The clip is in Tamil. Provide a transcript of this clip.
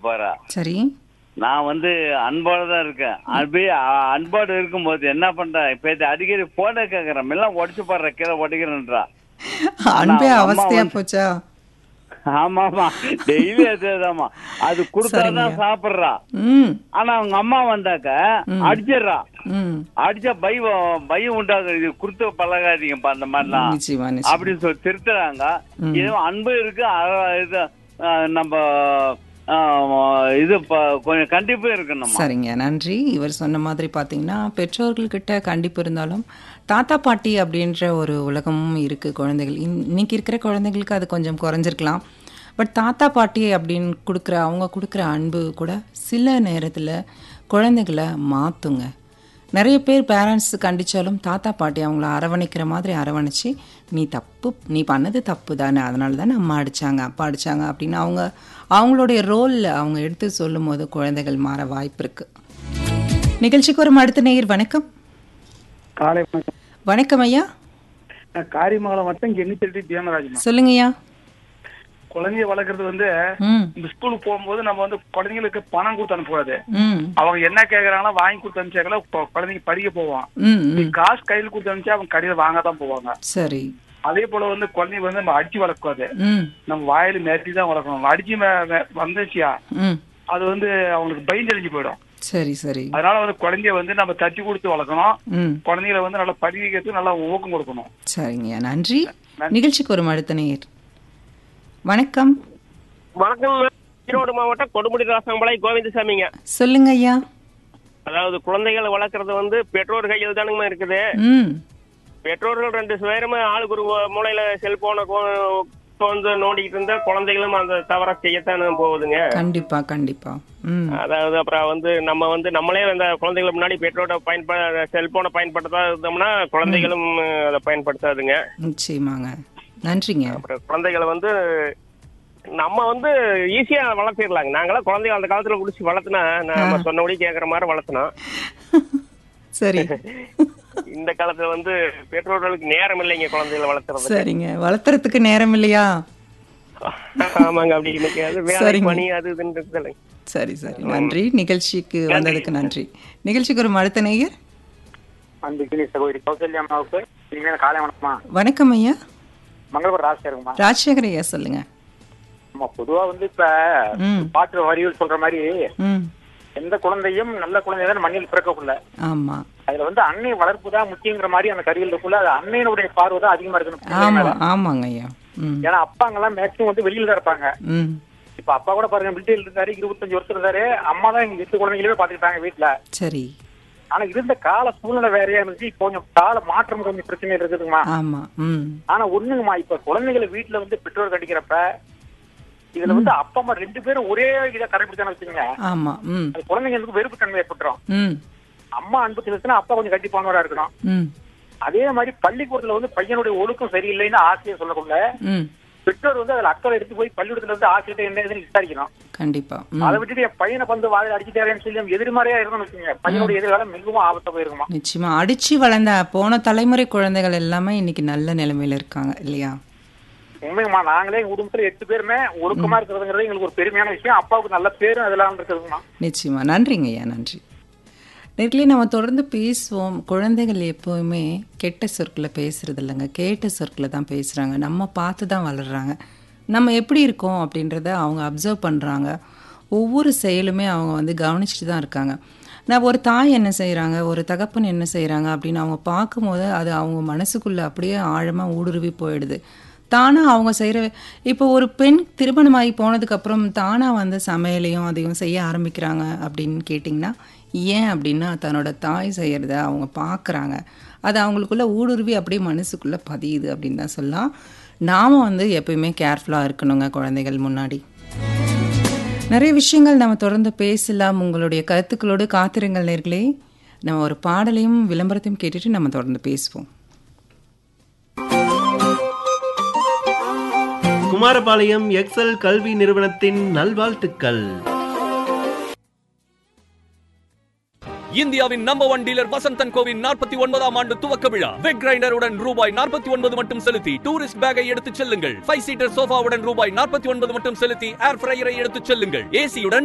போறா சரி நான் வந்து அன்போடு தான் இருக்கேன் அப்படியே அ- அன்போடு இருக்கும்போது என்ன பண்றேன் இப்ப இது அடிக்கடி போட கேக்குறேன் எல்லாம் உடச்சு போடுற கீழே உடைக்கிறேன்றா அன்பே அவங்க அம்மா அவஸ்தையா வந்து- போச்சா ஆமா ஆமா டெய்லி அதேதாம்மா அது கொடுத்தாதான் சரிங்க. சாப்பிடுறா ம் ஆனா அவங்க அம்மா வந்தாக்க அடிச்சிடுறா ம் அடிச்சா பயம் பயம் உண்டாகுது இது கொடுத்து பழகாதீங்கப்பா அந்த மாதிரிலாம் நிச்சயமா நிச்சயமா அப்படின்னு சொல்லி திருத்துறாங்க இது அன்பு இருக்கு அ- இது அ, நம்ம அ, இது ப- கொஞ்சம் கண்டிப்பு இருக்கு நம்ம சரிங்க நன்றி இவர் சொன்ன மாதிரி பார்த்தீங்கன்னா பெற்றோர்கள்கிட்ட கண்டிப்பு இருந்தாலும் தாத்தா பாட்டி அப்படின்ற ஒரு உலகமும் இருக்குது குழந்தைகள் இன்- இன்னைக்கு இருக்கிற குழந்தைகளுக்கு அது கொஞ்சம் குறைஞ்சிருக்கலாம் பட் தாத்தா பாட்டி அப்படின்னு கொடுக்குற அவங்க கொடுக்குற அன்பு கூட சில நேரத்தில் குழந்தைகளை மாற்றுங்க நிறைய பேர் பேரண்ட்ஸ் கண்டிச்சாலும் தாத்தா பாட்டி அவங்கள அரவணைக்கிற மாதிரி அரவணைச்சு நீ தப்பு நீ பண்ணது தப்பு தானே அதனால தானே அம்மா அடிச்சாங்க அப்பா அடிச்சாங்க அப்படின்னு அவங்க அவங்களுடைய ரோலில் அவங்க எடுத்து சொல்லும் போது குழந்தைகள் மாற வாய்ப்பு இருக்கு நிகழ்ச்சிக்கு ஒரு அடுத்த நேயர் வணக்கம் காலை வணக்கம் வணக்கம் ஐயா நான் காரியமங்கலம் மட்டும் எண்ணிச்செல்வி தேமராஜ்மா சொல்லுங்கய்யா குழந்தைய வளர்க்கறது வந்து ம் இந்த ஸ்கூலுக்கு போகும்போது நம்ம வந்து குழந்தைங்களுக்கு பணம் கொடுத்து அனுப்பக்கூடாது ம் அவங்க என்ன கேக்குறாங்களோ வாங்கி கொடுத்து அனுப்பிச்சாங்களோ கொ- குழந்தைங்க படிக்க போவான் ம் நீ ம் காசு கையில் கொடுத்து அனுப்பிச்சா அவங்க கடையில வாங்க தான் போவாங்க சரி அதே போல வந்து குழந்தைங்க வந்து நம்ம அடிச்சு வளர்க்கக்கூடாது ம் நம்ம வாயில மிரட்டி தான் வளர்க்கணும் அடிச்சு மே- மே- வந்துச்சியா ம் அது வந்து அவங்களுக்கு பயந்தெளிஞ்சு போயிடும் சரி சரி அதனால வந்து குழந்தைய வந்து நம்ம தட்டி கொடுத்து வளர்க்கணும் ம் குழந்தைகளை வந்து நல்லா படிக்கிறதுக்கு நல்லா ஊக்கம் கொடுக்கணும் சரிங்கய்யா நன்றி நிகழ்ச்சிக்கு ஒரு அடுத்த நேயர் வணக்கம் வணக்கம் ஈரோடு மாவட்டம் கொடுமுடி ராசம்பளை கோவிந்தசாமிங்க சொல்லுங்க ஐயா அதாவது குழந்தைகளை வளர்க்கறது வந்து பெற்றோர் கையில் தானுங்கம்மா இருக்குது ம் பெற்றோர்கள் ரெண்டு பேருமே ஆளுக்கு ஒரு மூலையில செல்போனை வந்து நோண்டிக்கிட்டு இருந்தா குழந்தைகளும் அந்த தவற செய்யத்தானே போகுதுங்க கண்டிப்பா கண்டிப்பா ம் அதாவது அப்புறம் வந்து நம்ம வந்து நம்மளே அந்த குழந்தைகளுக்கு முன்னாடி பெற்றோரை பயன்பட செல்போனை பயன்படுத்தா இருந்தோம்னா குழந்தைகளும் அதை பயன்படுத்தாதுங்க நிச்சயமாங்க நன்றிங்க அப்புறம் குழந்தைகளை வந்து நம்ம வந்து ஈஸியா வளர்த்திடலாங்க நாங்களாம் குழந்தைங்க அந்த காலத்துல குடிச்சு வளர்த்துனா நம்ம சொன்னபடி கேக்குற மாதிரி வளர்த்தனோம் சரி இந்த காலத்துல வந்து பெற்றோர்களுக்கு நேரம் இல்லைங்க குழந்தைகளை வளர்த்துறது சரிங்க வளர்த்துறதுக்கு நேரம் இல்லையா ஆமாங்க அப்படி இன்னைக்கு அது வேலை சரிங்க. பணி அது இதுன்னு இருக்குதுல்ல. சரி சரி நன்றி நிகழ்ச்சிக்கு வந்ததுக்கு நன்றி நிகழ்ச்சிக்கு ஒரு அடுத்த நேயர் அன்புக்கினி சகோதரி கௌசல்யா அம்மாவுக்கு இனிமேல் காலை வணக்கமா வணக்கம் ஐயா மங்களபுரம் ராசி இருக்குமா ராஜசேகர் ஐயா சொல்லுங்க நம்ம பொதுவா வந்து இப்ப ம் பாட்டு வரிகள் சொல்ற மாதிரி ம் எந்த குழந்தையும் நல்ல குழந்தை தான் மண்ணில் பிறக்கக்குள்ள ஆமா அதுல வந்து அன்னை வளர்ப்பு தான் முக்கியங்கிற மாதிரி அந்த கருவியில் இருக்குள்ள அது அன்னையினுடைய பார்வை தான் அதிகமா இருக்கணும் பிள்ளைங்க ஆமா மேல. ஆமாங்க ஐயா ம் ஏன்னா அப்பாங்க எல்லாம் மேக்சிமம் வந்து வெளியில தான் இருப்பாங்க ம் இப்ப அப்பா கூட பாருங்க மிலிட்டரியில் இருந்தாரு இருபத்தஞ்சு வருஷம் இருந்தாரு அம்மா தான் எங்க எட்டு குழந்தைங்களே பாத்துக்கிட்டாங்க வீட்டுல சரி ஆனா இருந்த கால சூழ்நிலை வேறையா இருந்துச்சு இப்போ கொஞ்சம் கால மாற்றம் கொஞ்சம் பிரச்சனை இருக்குதுங்கம்மா ஆமா ம் ஆனா ஒண்ணுங்கம்மா இப்ப குழந்தைகளை வீட்டுல வந்து பெற்றோர் கட்டிக்கிறப்ப இதுல வந்து அப்பா அம்மா ரெண்டு பேரும் ஒரே இதை கடைபிடிச்சான்னு வச்சுக்கோங்க ஆமா ம் அது குழந்தைங்களுக்கு வெறுப்பு தன்மை ஏற்பட்டுரும் ம் அம்மா அன்பு செலுத்தினா அப்பா கொஞ்சம் கண்டிப்பானவரா இருக்கணும் ம் அதே மாதிரி பள்ளிக்கூடத்துல வந்து பையனுடைய ஒழுக்கம் சரியில்லைன்னு ஆசிரியர் சொல்லக்குள்ள ம் பெற்றோர் வந்து அதுல அக்கறை எடுத்து போய் பள்ளிக்கூடத்துல வந்து ஆசிரியர் என்ன ஏதுன்னு விசாரிக்கணும் கண்டிப்பா அதை ம் விட்டுட்டு என் பையனை வந்து வாயில் அடிச்சுட்டாரேன்னு சொல்லி அவன் எதிர்மறையா இருக்கணும்னு வச்சுக்கோங்க பையனுடைய எதிர்காலம் மிகவும் ஆபத்தா போயிருக்குமா நிச்சயமா அடிச்சு வளர்ந்த போன தலைமுறை குழந்தைகள் எல்லாமே இன்னைக்கு நல்ல நிலைமையில இருக்காங்க இல்லையா உண்மையுமா நாங்களே எங்க குடும்பத்துல எட்டு பேருமே ஒழுக்கமா இருக்கிறதுங்கிறது எங்களுக்கு ஒரு பெருமையான விஷயம் அப்பாவுக்கு நல்ல பேரும் அதெல்லாம் இருக்குதுங்கம்மா நிச்சயமா நன்றிங்க ஐயா நன்றி நேர்களே நம்ம தொடர்ந்து பேசுவோம் குழந்தைகள் எப்போவுமே கெட்ட சொற்களை பேசுறது இல்லைங்க கேட்ட சொற்களை தான் பேசுகிறாங்க நம்ம பார்த்து தான் வளர்கிறாங்க நம்ம எப்படி இருக்கோம் அப்படின்றத அவங்க அப்சர்வ் பண்ணுறாங்க ஒவ்வொரு செயலுமே அவங்க வந்து கவனிச்சுட்டு தான் இருக்காங்க நான் ஒரு தாய் என்ன செய்கிறாங்க ஒரு தகப்பன் என்ன செய்கிறாங்க அப்படின்னு அவங்க பார்க்கும்போது அது அவங்க மனசுக்குள்ளே அப்படியே ஆழமாக ஊடுருவி போயிடுது தானாக அவங்க செய்கிற இப்போ ஒரு பெண் திருமணமாகி போனதுக்கப்புறம் தானாக வந்து சமையலையும் அதையும் செய்ய ஆரம்பிக்கிறாங்க அப்படின்னு கேட்டிங்கன்னா ஏன் அப்படின்னா தன்னோட தாய் செய்கிறத அவங்க பார்க்குறாங்க அது அவங்களுக்குள்ள ஊடுருவி அப்படியே மனசுக்குள்ளே பதியுது அப்படின்னு தான் சொல்லலாம் நாம் வந்து எப்பயுமே கேர்ஃபுல்லாக இருக்கணுங்க குழந்தைகள் முன்னாடி நிறைய விஷயங்கள் நம்ம தொடர்ந்து பேசலாம் உங்களுடைய கருத்துக்களோடு காத்திருங்கள் நேர்களே நம்ம ஒரு பாடலையும் விளம்பரத்தையும் கேட்டுட்டு நம்ம தொடர்ந்து பேசுவோம் குமாரபாளையம் எக்ஸல் கல்வி நிறுவனத்தின் நல்வாழ்த்துக்கள் இந்தியாவின் நம்பர் ஒன் டீலர் வசந்தன் கோவின் நாற்பத்தி ஒன்பதாம் ஆண்டு துவக்க விழா வெக் கிரைண்டருடன் ரூபாய் நாற்பத்தி ஒன்பது மட்டும் செலுத்தி டூரிஸ்ட் பேக்கை எடுத்துச் செல்லுங்கள் ஃபைவ் சீட்டர் சோஃபாவுடன் ரூபாய் நாற்பத்தி ஒன்பது மட்டும் செலுத்தி ஏர் ஃப்ரையரை எடுத்துச் செல்லுங்கள் ஏசியுடன்